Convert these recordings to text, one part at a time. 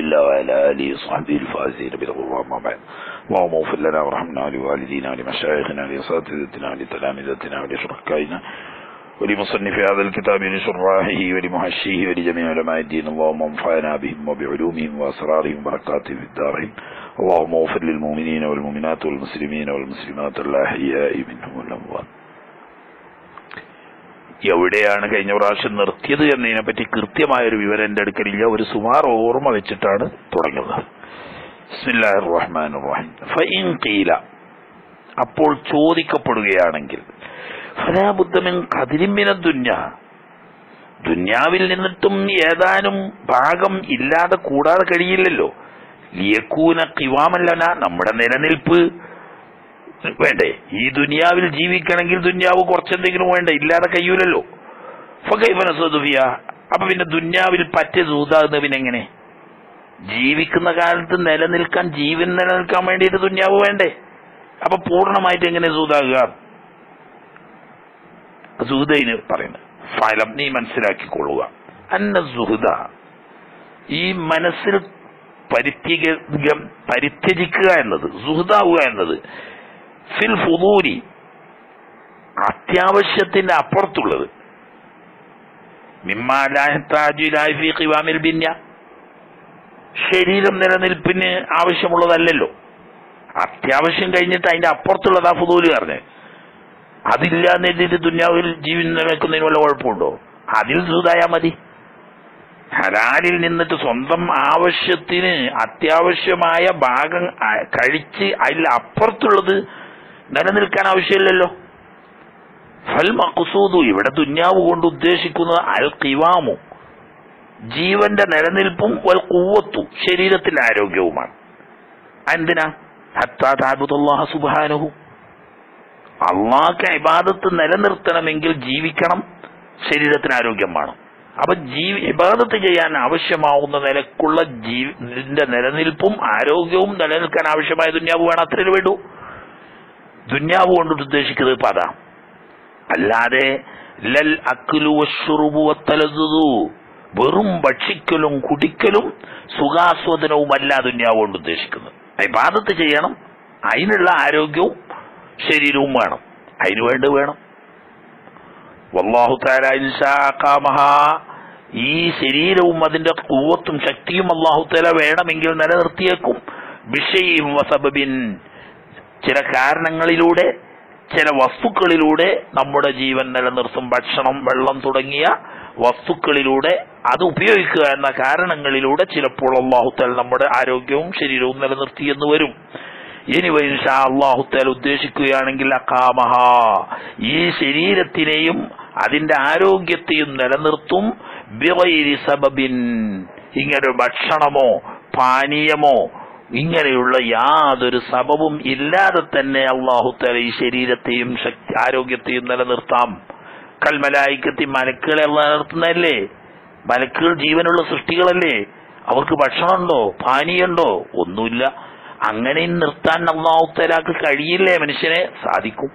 الله وعلى آله وصحبه الفائزين بالغفران ما بعد اللهم اغفر لنا وارحمنا ولوالدينا ولمشايخنا ولأساتذتنا ولتلامذتنا ولشركائنا ولمصنف هذا الكتاب لشراحه ولمحشيه ولجميع علماء الدين اللهم انفعنا بهم وبعلومهم وأسرارهم وبركاتهم في الدارين اللهم اغفر للمؤمنين والمؤمنات والمسلمين والمسلمات الأحياء منهم والأموات എവിടെയാണ് കഴിഞ്ഞ പ്രാവശ്യം നിർത്തിയത് എന്നതിനെ പറ്റി കൃത്യമായ ഒരു വിവരം എന്റെ അടുക്കലില്ല ഒരു സുമാർ ഓർമ്മ വെച്ചിട്ടാണ് തുടങ്ങുന്നത് ബിസ്മില്ലാഹിർ റഹ്മാനിർ റഹീം ഫഇൻ ഖീല അപ്പോൾ ചോദിക്കപ്പെടുകയാണെങ്കിൽ ഫലാ ബുദ്ധമിൻ ഖദിരിമിന ദുന്യ ദുന്യാവിൽ നിന്നിട്ടും ഏതാനും ഭാഗം ഇല്ലാതെ കൂടാതെ കഴിയില്ലല്ലോ ലിയക്കൂന കിവാമല്ലന നമ്മുടെ നിലനിൽപ്പ് വേണ്ടേ ഈ ദുനിയാവിൽ ജീവിക്കണമെങ്കിൽ ദുന്യാവ് കുറച്ചെന്തെങ്കിലും വേണ്ടേ ഇല്ലാതെ കഴിയൂലല്ലോ ഫൈഫന സുദുഫിയ അപ്പൊ പിന്നെ ദുന്യാവിൽ പറ്റ സൂതാകുന്ന പിന്നെ എങ്ങനെ ജീവിക്കുന്ന കാലത്ത് നിലനിൽക്കാൻ ജീവൻ നിലനിൽക്കാൻ വേണ്ടിയിട്ട് ദുന്യാവ് വേണ്ടേ അപ്പൊ പൂർണ്ണമായിട്ട് എങ്ങനെ സൂതാകുക സൂദയിന് പറയുന്നത് ഫലം നീ മനസ്സിലാക്കിക്കൊള്ളുക അന്ന സുഹൃത ഈ മനസ്സിൽ പരിത്യജ പരിത്യജിക്കുക എന്നത് സുഹൃതാവുക എന്നത് ഫിൽ ഫുദൂരി അത്യാവശ്യത്തിന്റെ അപ്പുറത്തുള്ളത് മിമ്മാലാഹി ഖിവാമിൽ ബിന്യ ശരീരം നിലനിൽപ്പിന് ആവശ്യമുള്ളതല്ലല്ലോ അത്യാവശ്യം കഴിഞ്ഞിട്ട് അതിന്റെ അപ്പുറത്തുള്ളതാ ഫുദൂല് പറഞ്ഞ് അതില്ല എന്നെഴുതിയിട്ട് ദുന്യാവിൽ ജീവൻ നിലനിൽക്കുന്നതിന് വല്ല കുഴപ്പമുണ്ടോ അതിൽ സുതായാ മതി ഹലാലിൽ നിന്നിട്ട് സ്വന്തം ആവശ്യത്തിന് അത്യാവശ്യമായ ഭാഗം ആ- കഴിച്ച് അതിൽ അപ്പുറത്തുള്ളത് നിലനിൽക്കാൻ ആവശ്യമില്ലല്ലോ ഫൽ മഖ്സൂദു ഇവിടെ ദുന്യാവ് കൊണ്ട് ഉദ്ദേശിക്കുന്നത് അൽ ഖിവാമു ജീവന്റെ നിലനിൽപ്പും വൽ കുവ്വത്തു ശരീരത്തിന്റെ ആരോഗ്യവുമാണ് എന്തിനാ ഹത്താ താബുദല്ലാഹ സുബ്ഹാനഹു അള്ളാഹ്ക്ക് ഇബാദത്ത് നിലനിർത്തണമെങ്കിൽ ജീവിക്കണം ശരീരത്തിന് ആരോഗ്യം വേണം അപ്പൊ ജീവി ഇബാദത്ത് ചെയ്യാൻ ആവശ്യമാവുന്ന നിലക്കുള്ള ജീവിന്റെ നിലനിൽപ്പും ആരോഗ്യവും നിലനിൽക്കാൻ ആവശ്യമായ ദുന്യാവ് വേണം അത്രേ വേണ്ടൂ ദുന്യാവ് കൊണ്ട് ഉദ്ദേശിക്കുന്നത് ഇപ്പൊ അതാ അല്ലാതെ ലൽ അക്കുലു വശുറുബു വത്തലതുതു വെറും ഭക്ഷിക്കലും കുടിക്കലും സുഖാസ്വാദനവുമല്ല ദുന്യാവ് കൊണ്ട് ഉദ്ദേശിക്കുന്നത് ഇബാദത്ത് ചെയ്യണം അതിനുള്ള ആരോഗ്യവും ശരീരവും വേണം അതിനു വേണ്ടി വേണം വല്ലാഹു താല ഇൻഷാഖാമഹ ഈ ശരീരവും അതിന്റെ കൂവത്തും ശക്തിയും അള്ളാഹു താല വേണമെങ്കിൽ നിലനിർത്തിയേക്കും ബിഷയും വസബബിൻ ചില കാരണങ്ങളിലൂടെ ചില വസ്തുക്കളിലൂടെ നമ്മുടെ ജീവൻ നിലനിർത്തും ഭക്ഷണം വെള്ളം തുടങ്ങിയ വസ്തുക്കളിലൂടെ അത് ഉപയോഗിക്കുക എന്ന കാരണങ്ങളിലൂടെ ചിലപ്പോൾ അള്ളാഹുത്താൽ നമ്മുടെ ആരോഗ്യവും ശരീരവും നിലനിർത്തി എന്ന് വരും ഇനി വൈൻഷാ അള്ളാഹുത്താൽ ഉദ്ദേശിക്കുകയാണെങ്കിൽ അക്കാമഹ ഈ ശരീരത്തിനെയും അതിന്റെ ആരോഗ്യത്തെയും നിലനിർത്തും ബിഗൈരി സബബിൻ ഇങ്ങനെ ഭക്ഷണമോ പാനീയമോ ഇങ്ങനെയുള്ള യാതൊരു സബബും ഇല്ലാതെ തന്നെ അള്ളാഹുത്തല ഈ ശരീരത്തെയും ശക്തി ആരോഗ്യത്തെയും നിലനിർത്താം കൽമലായിക്കത്തി മലക്കുകളെ നിലനിർത്തുന്നതല്ലേ മലക്കുകൾ ജീവനുള്ള സൃഷ്ടികളല്ലേ അവർക്ക് ഭക്ഷണമുണ്ടോ പാനീയുണ്ടോ ഒന്നുമില്ല അങ്ങനെ നിർത്താൻ അള്ളാഹുത്തലാക്ക് കഴിയില്ലേ മനുഷ്യനെ സാധിക്കും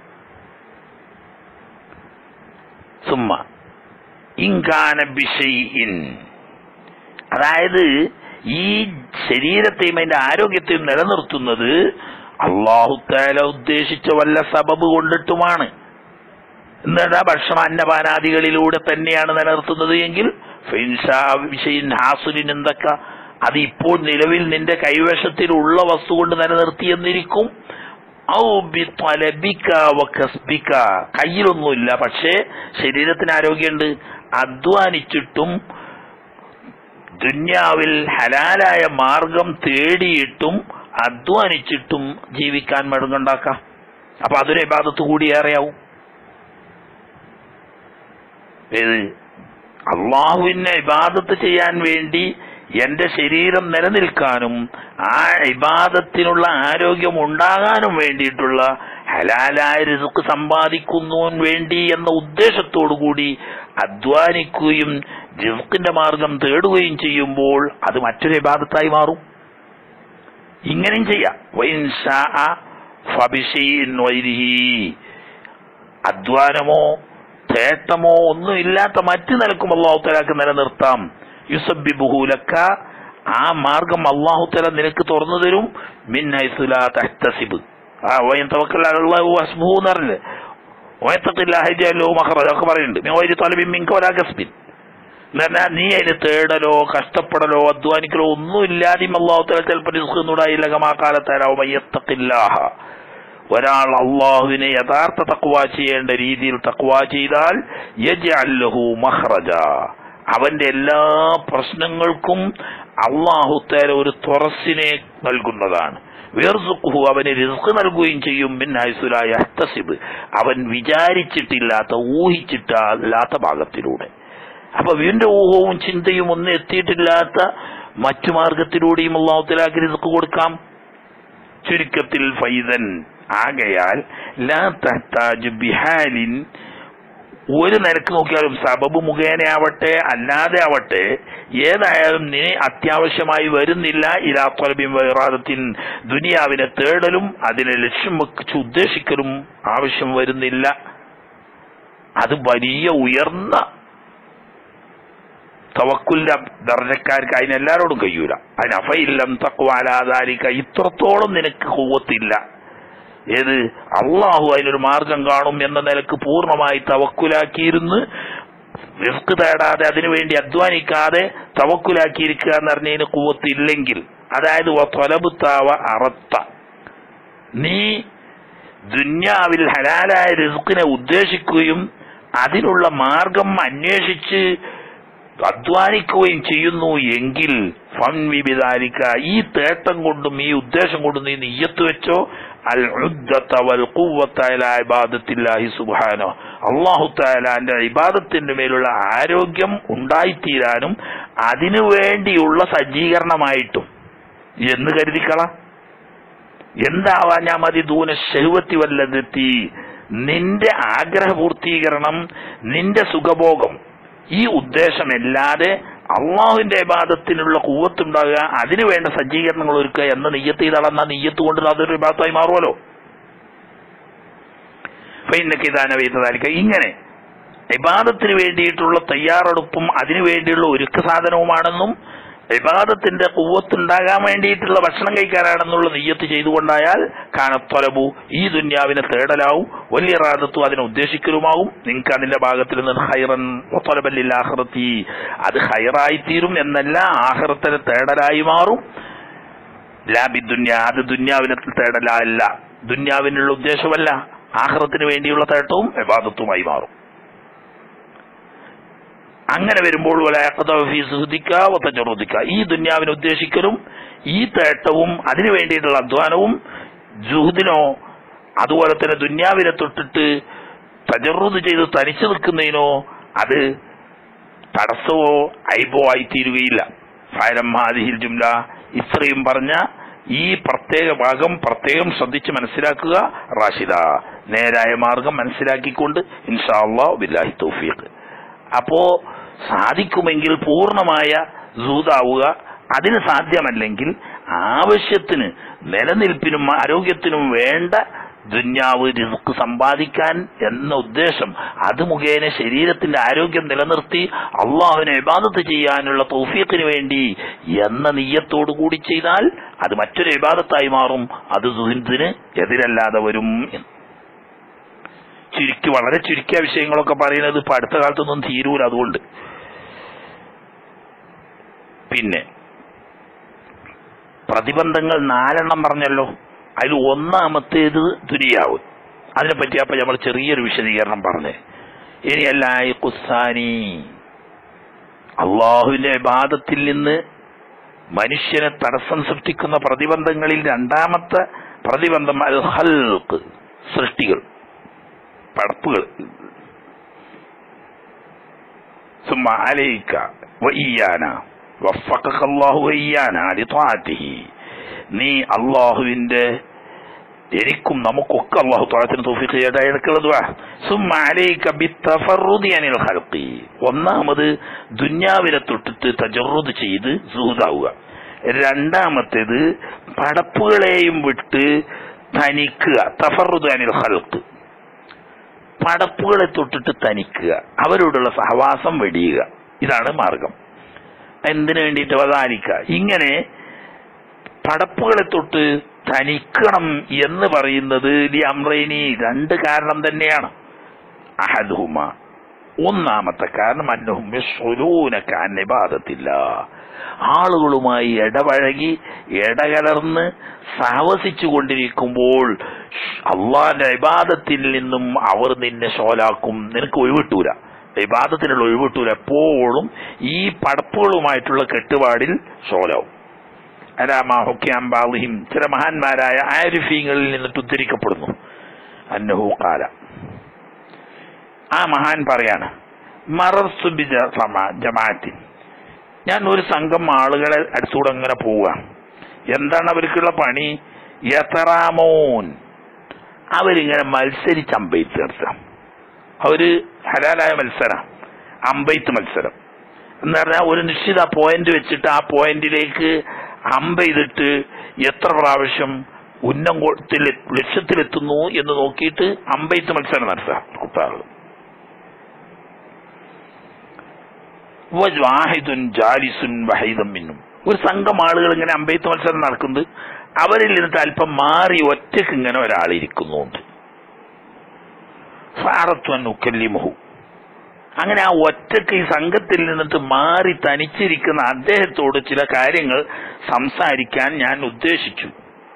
സുമ്മ ഇൻകാന ബിഷയിൻ അതായത് ഈ ശരീരത്തെയും അതിന്റെ ആരോഗ്യത്തെയും നിലനിർത്തുന്നത് അള്ളാഹുത്താല ഉദ്ദേശിച്ച വല്ല സബബ് കൊണ്ടിട്ടുമാണ് എന്നിട്ട് ആ ഭക്ഷണ അന്നപാനാദികളിലൂടെ തന്നെയാണ് നിലനിർത്തുന്നത് എങ്കിൽ ഫിൻഷാ വിഷയിൻ ഹാസുലിൻ എന്തൊക്കെ അത് ഇപ്പോൾ നിലവിൽ നിന്റെ കൈവശത്തിലുള്ള വസ്തു കൊണ്ട് നിലനിർത്തി എന്നിരിക്കും ഔ ബി തലബിക വ കസ്ബിക കയ്യിലൊന്നുമില്ല പക്ഷേ ശരീരത്തിന് ആരോഗ്യമുണ്ട് അധ്വാനിച്ചിട്ടും ദുന്യാവിൽ ഹലാലായ മാർഗം തേടിയിട്ടും അധ്വാനിച്ചിട്ടും ജീവിക്കാൻ മടങ്ങുണ്ടാക്കാം അപ്പൊ അതൊരു ഇബാദത്ത് കൂടി ഏറെയാവും ഏത് അള്ളാഹുവിനെ ഇബാദത്ത് ചെയ്യാൻ വേണ്ടി എന്റെ ശരീരം നിലനിൽക്കാനും ആ ഇബാദത്തിനുള്ള ആരോഗ്യം ഉണ്ടാകാനും വേണ്ടിയിട്ടുള്ള ഹലാലായ രിസുക്ക് സമ്പാദിക്കുന്നതിന് വേണ്ടി എന്ന ഉദ്ദേശത്തോടു കൂടി അധ്വാനിക്കുകയും റിസുക്കിന്റെ മാർഗം തേടുകയും ചെയ്യുമ്പോൾ അത് മറ്റൊരു ഇബാദത്തായി മാറും ഇങ്ങനെയും ചെയ്യാം വൈൻഷാ ഫബിഷയിൻ വൈരിഹി അധ്വാനമോ തേട്ടമോ ഒന്നും ഇല്ലാത്ത മറ്റു നിലക്കും അള്ളാഹു തലാക്ക് നിലനിർത്താം യുസബിബുഹൂലക്ക ആ മാർഗം അള്ളാഹു തല നിനക്ക് തുറന്നു തരും മിൻ ഹൈസുലാ തഹ്തസിബ് ആ വയൻ തവക്കല്ലാഹു അസ്മുഹു എന്ന് പറഞ്ഞില്ലേ വയത്തത്തില്ലാഹോ മഹറ ഒക്കെ പറയുന്നുണ്ട് മിൻ വൈരി തലബിൻ മിൻക വലാ കസ്ബിൻ എന്ന് പറഞ്ഞാൽ നീ അതിന് തേടലോ കഷ്ടപ്പെടലോ അധ്വാനിക്കലോ ഒന്നും ഇല്ലാതെയും അള്ളാഹു തല ചിലപ്പോൾ റിസ്ക് ഒന്നുകൂടായില്ല കമാക്കാലത്തരാവും അയ്യത്തക്കില്ലാഹ ഒരാൾ അള്ളാഹുവിനെ യഥാർത്ഥ തക്വ ചെയ്യേണ്ട രീതിയിൽ തക്വ ചെയ്താൽ യജ്അല്ലഹു മഹ്റജ അവന്റെ എല്ലാ പ്രശ്നങ്ങൾക്കും അള്ളാഹു തേല ഒരു തുറസിനെ നൽകുന്നതാണ് വേർസുഖു അവന് റിസ്ക് നൽകുകയും ചെയ്യും യഹ്തസിബ് അവൻ വിചാരിച്ചിട്ടില്ലാത്ത ഊഹിച്ചിട്ടില്ലാത്ത ഭാഗത്തിലൂടെ അപ്പൊ വീണ്ടും ഊഹവും ചിന്തയും ഒന്നും എത്തിയിട്ടില്ലാത്ത മറ്റു മാർഗത്തിലൂടെയും അള്ളാഹു തലാക്ക് റിസ്ക് കൊടുക്കാം ചുരുക്കത്തിൽ ഫൈതൻ ആകയാൽ ലാ തഹ്താജ് ബിഹാലിൻ ഒരു നിരക്ക് നോക്കിയാലും സബബ് മുഖേനയാവട്ടെ അല്ലാതെ ആവട്ടെ ഏതായാലും നീ അത്യാവശ്യമായി വരുന്നില്ല ഇലാത്വലബിൻ വൈറാദത്തിൻ ദുനിയാവിനെ തേടലും അതിനെ ലക്ഷ്യം വെച്ച് ഉദ്ദേശിക്കലും ആവശ്യം വരുന്നില്ല അത് വലിയ ഉയർന്ന തവക്കുലിന്റെ ദർജക്കാർക്ക് അതിന് എല്ലാരോടും കഴിയൂല അതിന് അഫയില്ലം തക്വാലാതാരിക്ക ഇത്രത്തോളം നിനക്ക് കൂവത്തില്ല ഏത് അള്ളാഹു അതിനൊരു മാർഗം കാണും എന്ന നിലക്ക് പൂർണ്ണമായി തവക്കുലാക്കിയിരുന്ന് റിസ്ക് തേടാതെ അതിനുവേണ്ടി അധ്വാനിക്കാതെ തവക്കുലാക്കിയിരിക്കുക എന്ന് പറഞ്ഞതിന് കൂവത്തില്ലെങ്കിൽ അതായത് തൊലബുത്താവ അറത്ത നീ ദുന്യാവിൽ ഹലാലായ റിസ്കിനെ ഉദ്ദേശിക്കുകയും അതിനുള്ള മാർഗം അന്വേഷിച്ച് അധ്വാനിക്കുകയും ചെയ്യുന്നു എങ്കിൽ ഫൻ വിബിതാലിക്ക ഈ തേട്ടം കൊണ്ടും ഈ ഉദ്ദേശം കൊണ്ടും നീ നെയ്യത്ത് വെച്ചോ അൽ ഉദ്ദത്ത വൽ ഖുവ്വത്ത ഇലാ ഇബാദത്തില്ലാഹി സുബ്ഹാനഹു അല്ലാഹു തആലാന്റെ ഇബാദത്തിന്റെ മേലുള്ള ആരോഗ്യം ഉണ്ടായിത്തീരാനും അതിനു വേണ്ടിയുള്ള സജ്ജീകരണമായിട്ടും എന്ന് കരുതിക്കള എന്താവാ ഞാൻ മതി ദൂന ശഹുവത്തി വല്ലതെത്തി നിന്റെ ആഗ്രഹ പൂർത്തീകരണം നിന്റെ സുഖഭോഗം ഈ ഉദ്ദേശമല്ലാതെ അള്ളാഹുവിന്റെ ഇബാദത്തിനുള്ള കൂവത്തുണ്ടാകുക അതിനു വേണ്ട സജ്ജീകരണങ്ങൾ ഒരുക്കുക എന്ന നെയ്യത്ത് ചെയ്താളെന്ന നെയ്യത്ത് കൊണ്ട് അതൊരു ഇബാദത്തായി മാറുമല്ലോ ഫൈനക്ക് ഇതാന വെയ്തതായിരിക്ക ഇങ്ങനെ ഇബാദത്തിന് വേണ്ടിയിട്ടുള്ള തയ്യാറെടുപ്പും അതിനു വേണ്ടിയുള്ള ഒരുക്ക സാധനവുമാണെന്നും ഇബാദത്തിന്റെ കുവ്വത്തുണ്ടാകാൻ വേണ്ടിയിട്ടുള്ള ഭക്ഷണം കഴിക്കാനാണെന്നുള്ള നെയ്യത്ത് ചെയ്തുകൊണ്ടായാൽ കാനത്തൊലബു ഈ ദുന്യാവിനെ തേടലാവും വലിയ റാദത്തു അതിനെ ഉദ്ദേശിക്കലുമാവും നിങ്ങൾക്ക് അതിന്റെ ഭാഗത്തിൽ നിന്ന് ഹൈറൻ തൊലബല്ലില്ലാഹ്റത്തി അത് ഹൈറായി തീരും എന്നല്ല ആഹ്റത്തിനെ തേടലായി മാറും ലാബി ദുന്യ അത് ദുന്യാവിനെ തേടലല്ല ദുന്യാവിനുള്ള ഉദ്ദേശമല്ല ആഹ്റത്തിന് വേണ്ടിയുള്ള തേട്ടവും വിവാദത്തുമായി മാറും അങ്ങനെ വരുമ്പോൾ സുഹൃദിക്ക ഈ ദുന്യാവിനെ ഉദ്ദേശിക്കലും ഈ തേട്ടവും അതിനു വേണ്ടിയിട്ടുള്ള അധ്വാനവും ജുഹുദിനോ അതുപോലെ തന്നെ ദുന്യാവിനെ തൊട്ടിട്ട് തജറുദ് ചെയ്ത് തനിച്ചു നിൽക്കുന്നതിനോ അത് തടസ്സമോ ഐബോ ആയി തീരുകയില്ല ഫയലം ഹാദിഹിൽ ജുംല ഇത്രയും പറഞ്ഞ ഈ പ്രത്യേക ഭാഗം പ്രത്യേകം ശ്രദ്ധിച്ച് മനസ്സിലാക്കുക റാഷിദ നേരായ മാർഗം മനസ്സിലാക്കിക്കൊണ്ട് ഇൻഷാ അള്ളാഹ് ബില്ലാഹി തൗഫീഖ് അപ്പോ സാധിക്കുമെങ്കിൽ പൂർണ്ണമായ സൂതാവുക അതിന് സാധ്യമല്ലെങ്കിൽ ആവശ്യത്തിന് നിലനിൽപ്പിനും ആരോഗ്യത്തിനും വേണ്ട ദുന്യാവ് റിസ്ക് സമ്പാദിക്കാൻ എന്ന ഉദ്ദേശം അത് മുഖേന ശരീരത്തിന്റെ ആരോഗ്യം നിലനിർത്തി അള്ളാഹുവിനെ ഇബാദത്ത് ചെയ്യാനുള്ള തൗഫീഖിന് വേണ്ടി എന്ന നീയത്തോടു കൂടി ചെയ്താൽ അത് മറ്റൊരു ഇബാദത്തായി മാറും അത് സുഹിന്ദിന് എതിരല്ലാതെ വരും എന്ന് ചുരുക്കി വളരെ ചുരുക്കിയ വിഷയങ്ങളൊക്കെ പറയുന്നത് ഇപ്പൊ അടുത്ത കാലത്തൊന്നും തീരൂല അതുകൊണ്ട് പിന്നെ പ്രതിബന്ധങ്ങൾ നാലെണ്ണം പറഞ്ഞല്ലോ അതിൽ ഒന്നാമത്തേത് ദുരിയാവ് അതിനെപ്പറ്റി അപ്പൊ നമ്മൾ ചെറിയൊരു വിശദീകരണം പറഞ്ഞേ ഇനിയല്ല ഈ കുസാനി അള്ളാഹുവിന്റെ വിവാദത്തിൽ നിന്ന് മനുഷ്യനെ തടസ്സം സൃഷ്ടിക്കുന്ന പ്രതിബന്ധങ്ങളിൽ രണ്ടാമത്തെ പ്രതിബന്ധം അൽ ഹൽക്ക് സൃഷ്ടികൾ പടപ്പുകൾ ثم عليك وإيانا وفقك الله وإيانا لطاعته നീ അള്ളാഹുവിന്റെ എനിക്കും നമുക്കൊക്കെ അള്ളാഹു താഴത്തിന് തോഫിക്ക് ചെയ്തിട്ടുള്ളത് ഒന്നാമത് ദുന്യാവിനെ തൊട്ടിട്ട് തജറുദ് ചെയ്ത് സൂതാവുക രണ്ടാമത്തേത് പടപ്പുകളെയും വിട്ട് തനിക്കുക തഫറുദ് അനിൽ ഹൽക്ക് പടപ്പുകളെ തൊട്ടിട്ട് തനിക്കുക അവരോടുള്ള സഹവാസം വെടിയുക ഇതാണ് മാർഗം എന്തിനു വേണ്ടിയിട്ട് വതാലിക്ക ഇങ്ങനെ പടപ്പുകളെ തൊട്ട് തനിക്കണം എന്ന് പറയുന്നത് ലി അമ്രൈനി രണ്ട് കാരണം തന്നെയാണ് അഹദുഹുമ ഒന്നാമത്തെ കാരണം അന്നഹും നിബാധത്തില്ല ആളുകളുമായി ഇടപഴകി ഇടകലർന്ന് സഹവസിച്ചു കൊണ്ടിരിക്കുമ്പോൾ അള്ളാന്റെ ഇബാദത്തിൽ നിന്നും അവർ നിന്നെ ഷോലാക്കും നിനക്ക് ഒഴിവിട്ടൂല ഇബാദത്തിനുള്ള ഒഴിവിട്ടൂല എപ്പോഴും ഈ പടപ്പുകളുമായിട്ടുള്ള കെട്ടുപാടിൽ ഷോലാവും അലാമാഹുക്യാംബാഹിം ചില മഹാന്മാരായ ആരിഫീങ്ങളിൽ നിന്നിട്ട് ഉദ്ധരിക്കപ്പെടുന്നു അന്നഹു കാല ആ മഹാൻ പറയാണ് മറസുബി ജമാഅത്തിൻ ഞാൻ ഒരു സംഘം ആളുകളെ അടുത്തൂടെ അങ്ങനെ പോവുക എന്താണ് അവർക്കുള്ള പണി യത്തറാമോൻ അവരിങ്ങനെ മത്സരിച്ച് അമ്പെയ്ത്ത് നടത്താം അവര് ഹലാലായ മത്സരം അമ്പെയ്ത്ത് മത്സരം എന്ന് പറഞ്ഞാൽ ഒരു നിശ്ചിത പോയിന്റ് വെച്ചിട്ട് ആ പോയിന്റിലേക്ക് അമ്പ ചെയ്തിട്ട് എത്ര പ്രാവശ്യം ഉന്നം കൊത്തിൽ ലക്ഷ്യത്തിലെത്തുന്നു എന്ന് നോക്കിയിട്ട് അമ്പെയ്ത്ത് മത്സരം നടത്താം കുട്ടാളുകൾ വാഹിദുൻ ജാലിസുൻ വഹൈദം മിന്നും ഒരു സംഘം ആളുകൾ ഇങ്ങനെ അമ്പെയ്ത്ത് മത്സരം നടക്കുന്നത് അവരിൽ നിന്നിട്ട് അല്പം മാറി ഒറ്റക്ക് ഇങ്ങനെ ഒരാൾ ഇരിക്കുന്നുണ്ട് ഫാറത്വൻ ഉക്കല്ലിമുഹു അങ്ങനെ ആ ഒറ്റക്ക് ഈ സംഘത്തിൽ നിന്നിട്ട് മാറി തനിച്ചിരിക്കുന്ന അദ്ദേഹത്തോട് ചില കാര്യങ്ങൾ സംസാരിക്കാൻ ഞാൻ ഉദ്ദേശിച്ചു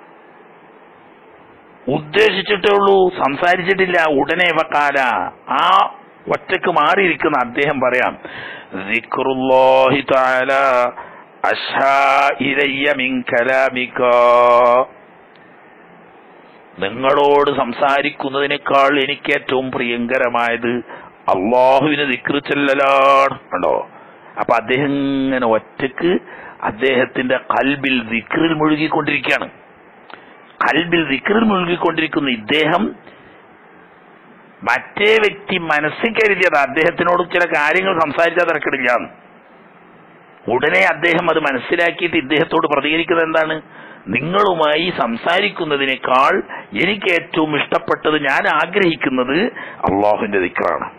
ഉദ്ദേശിച്ചിട്ടേ ഉള്ളൂ സംസാരിച്ചിട്ടില്ല ഉടനെ വക്കാല ആ ഒറ്റക്ക് മാറിയിരിക്കുന്ന അദ്ദേഹം പറയാം ദിക്റുല്ലാഹി തആല അഷ്ഹാ ഇലയ്യ മിൻ കലാമിക നിങ്ങളോട് സംസാരിക്കുന്നതിനേക്കാൾ എനിക്ക് ഏറ്റവും പ്രിയങ്കരമായത് അള്ളാഹുവിന് ദിക്റ് ചെല്ലലാണ് കണ്ടോ അപ്പൊ അദ്ദേഹം ഇങ്ങനെ ഒറ്റക്ക് അദ്ദേഹത്തിന്റെ കൽബിൽ ദിക്റിൽ മുഴുകിക്കൊണ്ടിരിക്കുകയാണ് കൽബിൽ ദിക്റിൽ മുഴുകിക്കൊണ്ടിരിക്കുന്ന ഇദ്ദേഹം മറ്റേ വ്യക്തി മനസ്സിൽ കരുതിയത് അദ്ദേഹത്തിനോട് ചില കാര്യങ്ങൾ സംസാരിച്ചാൽ തിരക്കിടില്ല ഉടനെ അദ്ദേഹം അത് മനസ്സിലാക്കിയിട്ട് ഇദ്ദേഹത്തോട് പ്രതികരിക്കുന്നത് എന്താണ് നിങ്ങളുമായി സംസാരിക്കുന്നതിനേക്കാൾ എനിക്ക് ഏറ്റവും ഇഷ്ടപ്പെട്ടത് ഞാൻ ആഗ്രഹിക്കുന്നത് അള്ളാഹുവിന്റെ ദിക്റാണ്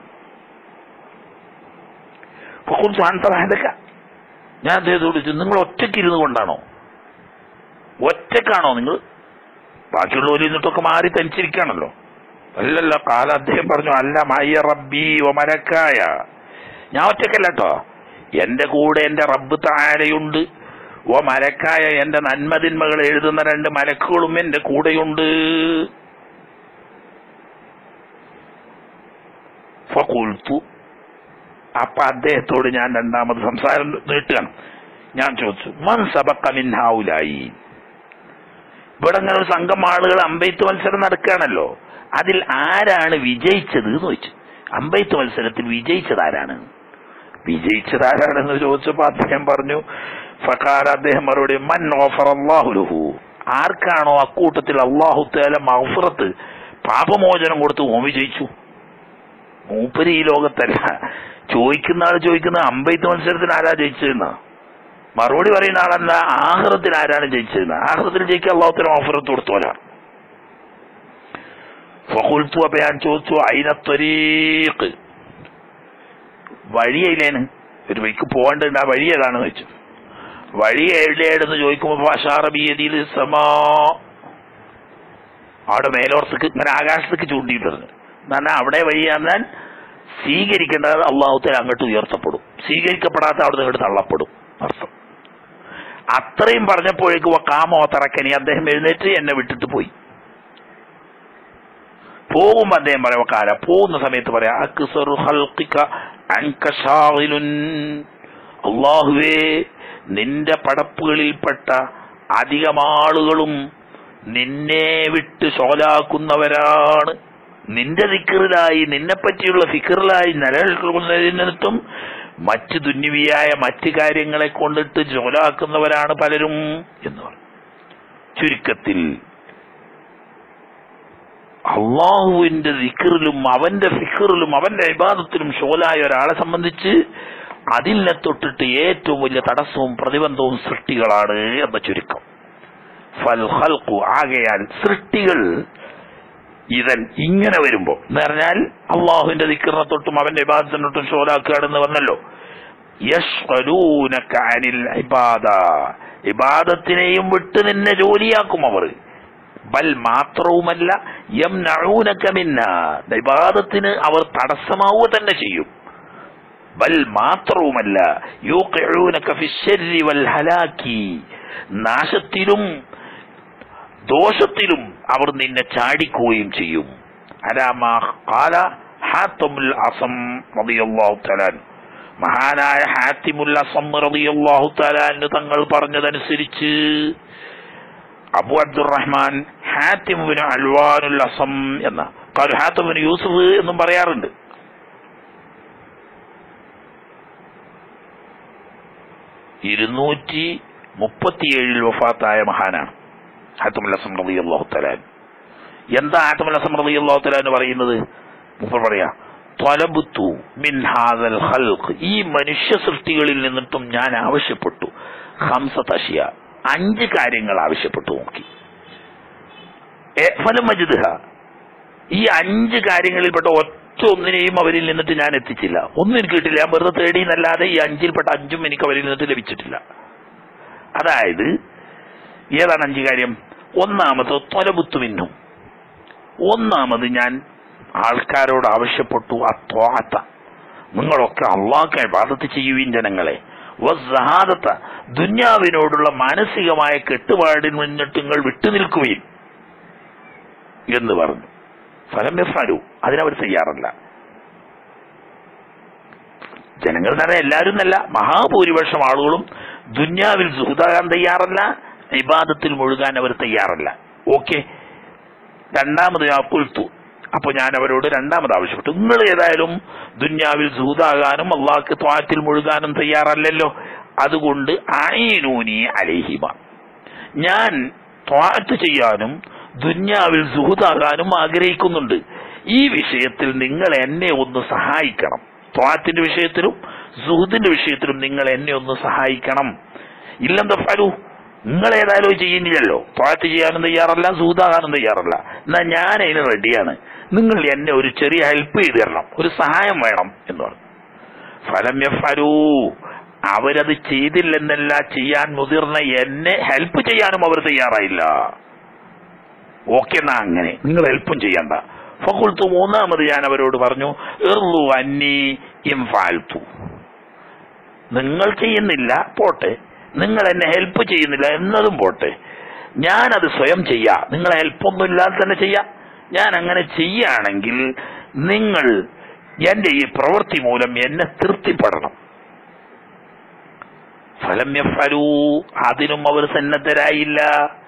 ഞാൻ അദ്ദേഹത്തോട് ചോദിച്ചു നിങ്ങൾ ഒറ്റയ്ക്ക് ഇരുന്നു കൊണ്ടാണോ ഒറ്റക്കാണോ നിങ്ങൾ ബാക്കിയുള്ളവരിൽ നിന്നിട്ടൊക്കെ മാറി തനിച്ചിരിക്കുകയാണല്ലോ അല്ലല്ല കാല അദ്ദേഹം പറഞ്ഞു അല്ല മയ്യ റബ്ബി ഒമരക്കായ ഞാൻ ഒറ്റക്കല്ല കേട്ടോ എന്റെ കൂടെ എന്റെ റബ്ബ് താരയുണ്ട് ഓ മലക്കായ എന്റെ നന്മതിന്മകൾ എഴുതുന്ന രണ്ട് മലക്കുകളും എന്റെ കൂടെയുണ്ട് ഫകുൽത്തു അപ്പൊ അദ്ദേഹത്തോട് ഞാൻ രണ്ടാമത് സംസാരം നീട്ടുകയാണ് ഞാൻ ചോദിച്ചു മൻ സബക്ക മിൻഹാവുലായി ഇവിടെ അങ്ങനെ ഒരു സംഘം ആളുകൾ അമ്പെയ്ത്ത് മത്സരം നടക്കുകയാണല്ലോ അതിൽ ആരാണ് വിജയിച്ചത് എന്ന് ചോദിച്ചു അമ്പെയ്ത്ത് മത്സരത്തിൽ വിജയിച്ചത് ആരാണ് വിജയിച്ചത് ആരാണെന്ന് ചോദിച്ചപ്പോ അദ്ദേഹം പറഞ്ഞു ഫക്കാർ അദ്ദേഹം മറുപടി മൻ ഓഫർ അള്ളാഹുലുഹു ആർക്കാണോ അക്കൂട്ടത്തിൽ അള്ളാഹു തേല മൗഫറത്ത് പാപമോചനം കൊടുത്ത് ഓൻ വിജയിച്ചു മൂപ്പര് ഈ ലോകത്തല്ല ചോദിക്കുന്ന ആൾ ചോദിക്കുന്ന അമ്പെയ്ത്ത് മത്സരത്തിന് ആരാ ജയിച്ചതെന്ന മറുപടി പറയുന്ന ആളല്ല ആഹ്റത്തിൽ ആരാണ് ജയിച്ചതെന്ന് ആഹ്റത്തിൽ ജയിക്കാൻ അള്ളാഹുത്തിന് ഓഫറത്ത് കൊടുത്തോലാണ് ഫഹുൽത്തു അപ്പൊ ഞാൻ ചോദിച്ചു അയിനത്വരീക്ക് വഴി അതിലേന് ഒരു വഴിക്ക് പോകേണ്ടത് ആ വഴി ഏതാണെന്ന് വെച്ചു വഴി എവിടെയാണെന്ന് ചോദിക്കുമ്പോ അഷാറബിയതിയിൽ സമാ അവിടെ മേലോർത്തേക്ക് ഇങ്ങനെ ആകാശത്തേക്ക് ചൂണ്ടിയിട്ടിരുന്നു എന്നാൽ അവിടെ വഴി പറഞ്ഞാൽ സ്വീകരിക്കേണ്ടത് അള്ളാഹുത്തിൽ അങ്ങോട്ട് ഉയർത്തപ്പെടും സ്വീകരിക്കപ്പെടാത്ത അവിടെ ഇങ്ങോട്ട് തള്ളപ്പെടും അർത്ഥം അത്രയും പറഞ്ഞപ്പോഴേക്ക് കാമോ തറക്കനി അദ്ദേഹം എഴുന്നേറ്റ് എന്നെ വിട്ടിട്ട് പോയി പോകുമ്പോ അദ്ദേഹം പറയാം കാല പോകുന്ന സമയത്ത് പറയാം അക്സറു ഹൽക്കിക അൻകശാഹിലുൻ അള്ളാഹുവേ നിന്റെ പടപ്പുകളിൽപ്പെട്ട അധികം ആളുകളും നിന്നെ വിട്ട് ശോലാക്കുന്നവരാണ് നിന്റെ ദിക്കറിലായി നിന്നെ പറ്റിയുള്ള ഫിക്കറിലായി നിലനിൽക്കുന്നതിനടുത്തും മറ്റ് ദുന്യവിയായ മറ്റ് കാര്യങ്ങളെ കൊണ്ടിട്ട് ജോലാക്കുന്നവരാണ് പലരും എന്ന് പറഞ്ഞു ചുരുക്കത്തിൽ അള്ളാഹുവിന്റെ ദിക്കറിലും അവന്റെ ഫിക്കറിലും അവന്റെ വിവാദത്തിലും ഷോലായ ഒരാളെ സംബന്ധിച്ച് അതിനെ തൊട്ടിട്ട് ഏറ്റവും വലിയ തടസ്സവും പ്രതിബന്ധവും സൃഷ്ടികളാണ് എന്ന ചുരുക്കം ഫൽ ഹൽക്കു ആകയാൽ സൃഷ്ടികൾ ഇതൻ ഇങ്ങനെ വരുമ്പോ എന്ന് പറഞ്ഞാൽ അള്ളാഹുവിന്റെ ദിക്കറിനെ തൊട്ടും അവന്റെ വിവാദത്തിനെ തൊട്ടും ഷോലാക്കുകയാണെന്ന് പറഞ്ഞല്ലോ യഷ്ഗലൂനക അനിൽ ഇബാദ ഇബാദത്തിനെയും വിട്ട് നിന്നെ ജോലിയാക്കും അവർ ബൽ മാത്രവുമല്ല യംനഊനക മിന്ന ഇബാദത്തിന് അവർ തടസ്സമാവുക തന്നെ ചെയ്യും ബൽ മാത്രവുമല്ല യൂഖിഊനക ഫിശ്ശർരി വൽ ഹലാക്കി നാശത്തിലും ദോഷത്തിലും അവർ നിന്നെ ചാടിക്കുകയും ചെയ്യും അലാമാ ഖാല ഹാത്തമുൽ അസം റളിയല്ലാഹു തആല അൻഹു. മഹാനായ ഹാത്തിമുൽ അസം റളിയല്ലാഹു തആല അൻഹു തങ്ങൾ പറഞ്ഞതനുസരിച്ച് അബു അബ്ദുറഹ്മാൻ ഹാത്തിമുബിന് അൽവാനുൽ അസം എന്ന കാലു ഹാത്തിമുബിന് യൂസുഫ് എന്നും പറയാറുണ്ട് ഇരുന്നൂറ്റി മുപ്പത്തിയേഴിൽ വഫാത്തായ മഹാനാണ് ഹാത്തമുൽ അസം റളിയല്ലാഹു തആല അൻഹു. എന്താ ആറ്റമുൽ അസം റളിയല്ലാഹു തആല എന്ന് പറയുന്നത് മുപ്പർ പറയാ ത്വലബുത്തു മിൻ ഹാദൽ ഖൽഖ് ഈ മനുഷ്യ സൃഷ്ടികളിൽ നിന്നിട്ടും ഞാൻ ആവശ്യപ്പെട്ടു ഹംസത്ത് അഷിയ അഞ്ച് കാര്യങ്ങൾ ആവശ്യപ്പെട്ടു നോക്കി എ, ഫലം മജിദ്ഹ ഈ അഞ്ച് കാര്യങ്ങളിൽപ്പെട്ട ഒറ്റ ഒന്നിനെയും അവരിൽ നിന്നിട്ട് ഞാൻ എത്തിച്ചില്ല ഒന്നും എനിക്ക് കിട്ടില്ല ഞാൻ വെറുതെ തേടി എന്നല്ലാതെ ഈ അഞ്ചിൽപ്പെട്ട അഞ്ചും എനിക്ക് അവരിൽ നിന്നിട്ട് ലഭിച്ചിട്ടില്ല അതായത് ഏതാണ് അഞ്ച് കാര്യം ഒന്നാമത് ത്വലബുത്തു മിന്നും ഒന്നാമത് ഞാൻ ആൾക്കാരോട് ആവശ്യപ്പെട്ടു അത്വാത്ത നിങ്ങളൊക്കെ അള്ളാഹ് ഇബാദത്ത് ചെയ്യുവീൻ ജനങ്ങളെ വസ്സഹാദത്ത ദുന്യാവിനോടുള്ള മാനസികമായ കെട്ടുപാടിൽ നിന്നിട്ട് നിങ്ങൾ വിട്ടുനിൽക്കുവീൻ എന്ന് പറഞ്ഞു ഫലം എഫാലു അതിനവർ തയ്യാറല്ല ജനങ്ങൾ തന്നെ എല്ലാവരും എന്നല്ല മഹാഭൂരിപക്ഷം ആളുകളും ദുന്യാവിൽ സുഹൃതാകാൻ തയ്യാറല്ല ഇബാദത്തിൽ മുഴുകാൻ അവർ തയ്യാറല്ല ഓക്കെ രണ്ടാമത് ഞാൻ കുൽത്തു അപ്പൊ ഞാൻ അവരോട് രണ്ടാമത് ആവശ്യപ്പെട്ടു നിങ്ങൾ ഏതായാലും ദുന്യാവിൽ സൂതാകാനും അള്ളാഹ്ക്ക് ത്വാത്തിൽ മുഴുകാനും തയ്യാറല്ലല്ലോ അതുകൊണ്ട് ആയിനൂനി അലേഹിമ ഞാൻ ത്വാത്ത് ചെയ്യാനും ദുന്യാവിൽ സുഹൃതാകാനും ആഗ്രഹിക്കുന്നുണ്ട് ഈ വിഷയത്തിൽ നിങ്ങൾ എന്നെ ഒന്ന് സഹായിക്കണം ത്വാത്തിന്റെ വിഷയത്തിലും സുഹൃത്തിന്റെ വിഷയത്തിലും നിങ്ങൾ എന്നെ ഒന്ന് സഹായിക്കണം ഇല്ലെന്താ ഫലു നിങ്ങൾ ഏതായാലും ഇത് ചെയ്യുന്നില്ലല്ലോ ത്വാത്ത് ചെയ്യാനും തയ്യാറല്ല സൂതാകാനും തയ്യാറല്ല എന്നാ ഞാൻ അതിന് റെഡിയാണ് നിങ്ങൾ എന്നെ ഒരു ചെറിയ ഹെൽപ്പ് ചെയ്ത് തരണം ഒരു സഹായം വേണം എന്ന് പറഞ്ഞു ഫലം ഫലൂ അവരത് ചെയ്തില്ലെന്നല്ല ചെയ്യാൻ മുതിർന്ന എന്നെ ഹെൽപ്പ് ചെയ്യാനും അവർ തയ്യാറായില്ല ഓക്കെ എന്നാ അങ്ങനെ നിങ്ങൾ ഹെൽപ്പും ചെയ്യണ്ട ഫക്കുൽത്തു മൂന്നാമത് ഞാൻ അവരോട് പറഞ്ഞു എർലു അന്നി ഇം ഫാൽത്തു നിങ്ങൾ ചെയ്യുന്നില്ല പോട്ടെ നിങ്ങൾ എന്നെ ഹെൽപ്പ് ചെയ്യുന്നില്ല എന്നതും പോട്ടെ ഞാനത് സ്വയം ചെയ്യാം നിങ്ങളെ ഹെൽപ്പൊന്നും ഇല്ലാതെ തന്നെ ചെയ്യാം ഞാൻ അങ്ങനെ ചെയ്യുകയാണെങ്കിൽ നിങ്ങൾ എന്റെ ഈ പ്രവൃത്തി മൂലം എന്നെ തൃപ്തിപ്പെടണം ഫലം ഫലൂ അതിനും അവർ സന്നദ്ധരായില്ല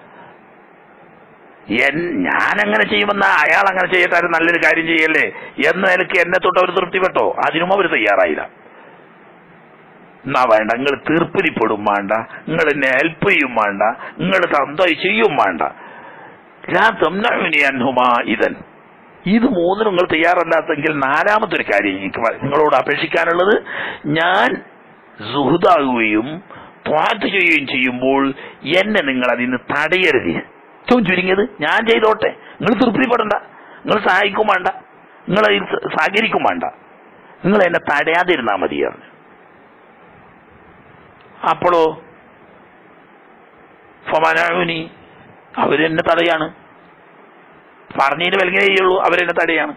എൻ ഞാൻ അങ്ങനെ ചെയ്യുമെന്ന അയാൾ അങ്ങനെ ചെയ്യട്ടെ അത് നല്ലൊരു കാര്യം ചെയ്യല്ലേ എന്ന നിലയ്ക്ക് എന്നെ തൊട്ട് അവർ തൃപ്തിപ്പെട്ടോ അതിനും അവർ തയ്യാറായില്ല എന്നാ വേണ്ട നിങ്ങൾ തീർപ്പിരിപ്പെടും വേണ്ട നിങ്ങൾ എന്നെ ഹെൽപ്പ് ചെയ്യും വേണ്ട നിങ്ങൾ തന്തായി ചെയ്യും വേണ്ട ലാ തംനഉനി അൻഹുമാ ഇതൻ ഇത് മൂന്നിനും നിങ്ങൾ തയ്യാറല്ലാത്തെങ്കിൽ നാലാമത്തെ ഒരു കാര്യം എനിക്ക് പ- നിങ്ങളോട് അപേക്ഷിക്കാനുള്ളത് ഞാൻ സുഹൃതാകുകയും ത്വാത്ത് ചെയ്യുകയും ചെയ്യുമ്പോൾ എന്നെ നിങ്ങൾ അതിന് തടയരുത് ഏറ്റവും ചുരുങ്ങിയത് ഞാൻ ചെയ്തോട്ടെ നിങ്ങൾ തൃപ്തിപ്പെടണ്ട നിങ്ങൾ സഹായിക്കും വേണ്ട നിങ്ങൾ അതിൽ സ- സഹകരിക്കും വേണ്ട നിങ്ങൾ എന്നെ തടയാതിരുന്നാ മതിയാണ് അപ്പോഴോ ഫമനായുനി അവരെന്നെ തടയാണ് പറഞ്ഞതിന് വിലങ്ങനെ ചെയ്യുള്ളൂ അവരെന്നെ തടയാണ്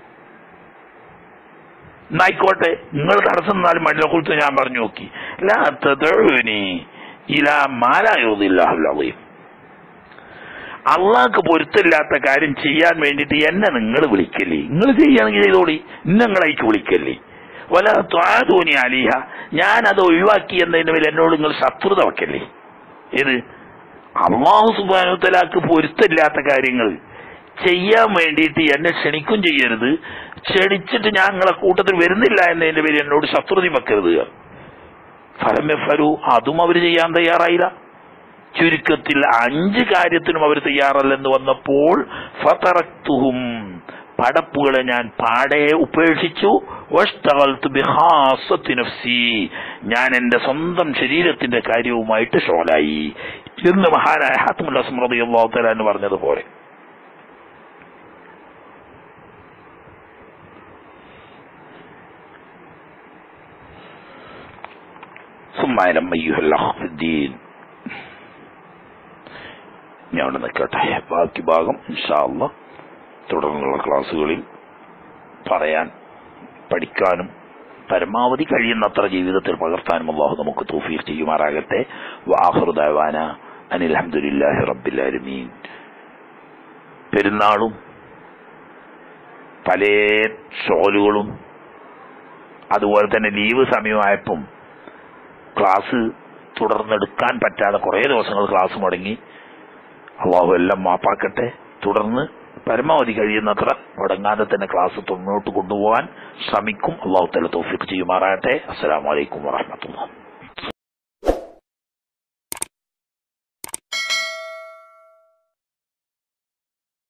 എന്നായിക്കോട്ടെ നിങ്ങൾ തടസ്സം നിന്നാലും മണ്ണിനെ കുറിച്ച് ഞാൻ പറഞ്ഞു നോക്കി ലാ തദഉനി ഇലാ മാലായുദില്ലാഹുലീം അള്ളാഹ്ക്ക് പൊരുത്തമില്ലാത്ത കാര്യം ചെയ്യാൻ വേണ്ടിയിട്ട് എന്നെ നിങ്ങൾ വിളിക്കല്ലേ നിങ്ങൾ ചെയ്യുകയാണെങ്കിൽ ചെയ്തോളി നിങ്ങളേക്ക് വിളിക്കല്ലേ വല ത്വാദൂനി അലിഹ ഞാൻ അത് ഒഴിവാക്കി എന്നതിന് മേൽ എന്നോട് നിങ്ങൾ ശത്രുത വെക്കല്ലേ ഏത് അള്ളാഹു സുബാനുത്തലാക്ക് പൊരുത്തമില്ലാത്ത കാര്യങ്ങൾ ചെയ്യാൻ വേണ്ടിയിട്ട് എന്നെ ക്ഷണിക്കും ചെയ്യരുത് ക്ഷണിച്ചിട്ട് ഞാൻ നിങ്ങളെ കൂട്ടത്തിൽ വരുന്നില്ല എന്നതിന്റെ പേര് എന്നോട് ശത്രുത വെക്കരുത് ഫലം ഫലു അതും അവർ ചെയ്യാൻ തയ്യാറായില്ല ചുരുക്കത്തിൽ അഞ്ച് കാര്യത്തിനും അവർ തയ്യാറല്ലെന്ന് വന്നപ്പോൾ ഫതറക്തുഹും പടപ്പുകളെ ഞാൻ പാടെ ഉപേക്ഷിച്ചു വഷ്തഗൽതു ബിഖാസത്തി നഫ്സി ഞാൻ എന്റെ സ്വന്തം ശരീരത്തിന്റെ കാര്യവുമായിട്ട് ഷോലായി എന്ന് മഹാനായ ഹാത്തമുൽ അസ്മ റളിയല്ലാഹു തആല എന്ന് പറഞ്ഞതുപോലെ ثم اعلم أيها الأخ في الدين ഞാൻ അവിടെ നിൽക്കട്ടെ ബാക്കി ഭാഗം ഇൻഷാല്ല തുടർന്നുള്ള ക്ലാസ്സുകളിൽ പറയാൻ പഠിക്കാനും പരമാവധി കഴിയുന്നത്ര ജീവിതത്തിൽ പകർത്താനും അള്ളാഹു നമുക്ക് തൗഫീഖ് ചെയ്യുമാറാകട്ടെ വാഹൃദാന അനിൽ അഹമ്മദില്ലാഹി റബ്ബിലാലമീൻ പെരുന്നാളും പല ഷോലുകളും അതുപോലെ തന്നെ ലീവ് സമയമായപ്പം ക്ലാസ് തുടർന്നെടുക്കാൻ പറ്റാതെ കുറേ ദിവസങ്ങൾ ക്ലാസ് മുടങ്ങി അള്ളാഹു എല്ലാം മാപ്പാക്കട്ടെ തുടർന്ന് പരമാവധി കഴിയുന്നത്ര മുടങ്ങാതെ തന്നെ ക്ലാസ് മുന്നോട്ട് കൊണ്ടുപോകാൻ ശ്രമിക്കും അള്ളാഹു തല തോഫിക്ക് ചെയ്യുമാറാകട്ടെ അസ്സലാമലൈക്കും വാഹമത്തുള്ള